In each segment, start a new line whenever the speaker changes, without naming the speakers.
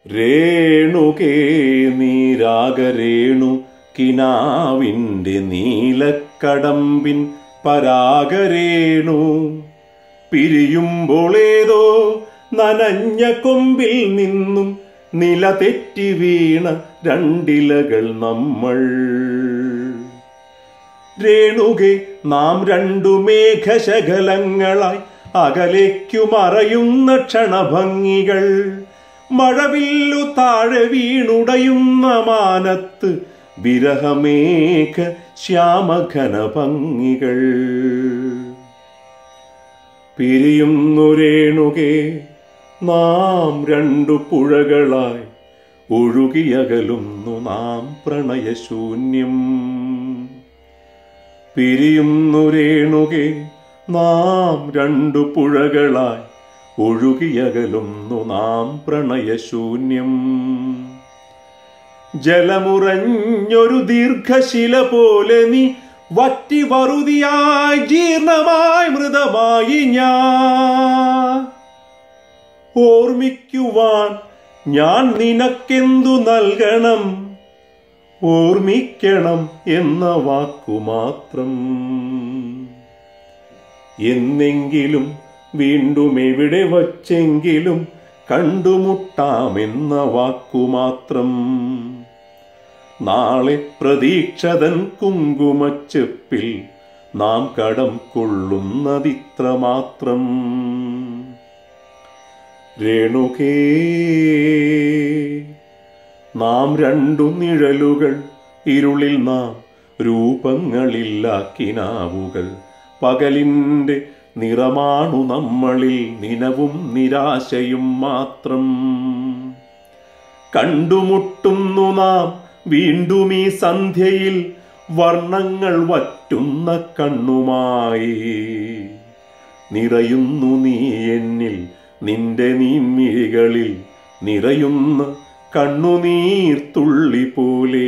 രേണുകേ നീരാഗരേണു കിനാവിൻ്റെ നീലക്കടമ്പിൻ പരാഗരേണു പിരിയുമ്പോളേതോ നനഞ്ഞ കൊമ്പിൽ നിന്നും നില തെറ്റി വീണ രണ്ടിലകൾ നമ്മൾ രേണുകെ നാം രണ്ടു മേഘശകലങ്ങളായി അകലേക്കു മറയുന്ന ക്ഷണഭംഗികൾ മഴവില്ലു താഴെ വീണുടയുന്ന മാനത്ത് വിരഹമേഘ ശ്യാമഘന ഭംഗികൾ പിരിയുന്നു രേണുകെ നാം രണ്ടു പുഴകളായി ഒഴുകിയകലുന്നു നാം പ്രണയശൂന്യം പിരിയുന്നു രേണുകെ നാം രണ്ടു പുഴകളായി ഒഴുകിയകലുന്നു നാം പ്രണയശൂന്യം ജലമുറഞ്ഞൊരു ദീർഘശില പോലെ നീ വറ്റി വറുതിയായി ജീർണമായി മൃതമായി ഞാൻ ഓർമ്മിക്കുവാൻ ഞാൻ നിനക്കെന്തു നൽകണം ഓർമ്മിക്കണം എന്ന വാക്കു മാത്രം എന്നെങ്കിലും വീണ്ടും എവിടെ വച്ചെങ്കിലും കണ്ടുമുട്ടാമെന്ന വാക്കു മാത്രം നാളെ പ്രതീക്ഷതൻ കുങ്കുമച്ചെപ്പിൽ നാം കടം കൊള്ളുന്നതിത്ര മാത്രം രേണുകേ നാം രണ്ടു നിഴലുകൾ ഇരുളിൽ നാം രൂപങ്ങളില്ലാക്കിനാവുകൾ പകലിൻ്റെ നിറമാണു നമ്മളിൽ നിനവും നിരാശയും മാത്രം കണ്ടുമുട്ടുന്നു നാം വീണ്ടും ഈ സന്ധ്യയിൽ വർണ്ണങ്ങൾ വറ്റുന്ന കണ്ണുമായി നിറയുന്നു നീ എന്നിൽ നിന്റെ നീമിഴികളിൽ നിറയുന്ന കണ്ണുനീർത്തുള്ളി പോലെ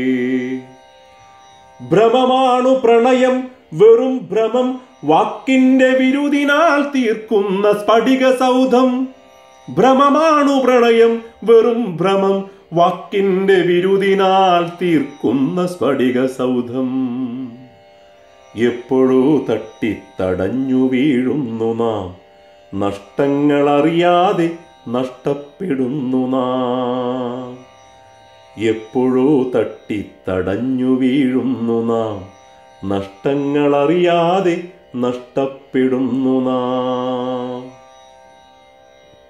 ഭ്രമമാണു പ്രണയം വെറും ഭ്രമം വാക്കിന്റെ വിരുദിനാൽ തീർക്കുന്ന സ്ഫടിക സൗധം ഭ്രമമാണു പ്രണയം വെറും ഭ്രമം വാക്കിന്റെ വിരുദിനാൽ തീർക്കുന്ന സ്ഫടിക സൗധം എപ്പോഴോ തട്ടിത്തടഞ്ഞു വീഴുന്നു നാം നഷ്ടങ്ങളറിയാതെ നഷ്ടപ്പെടുന്നു നാം എപ്പോഴോ തട്ടിത്തടഞ്ഞു വീഴുന്നു നാം നഷ്ടങ്ങളറിയാതെ നഷ്ടപ്പെടുന്നു നാം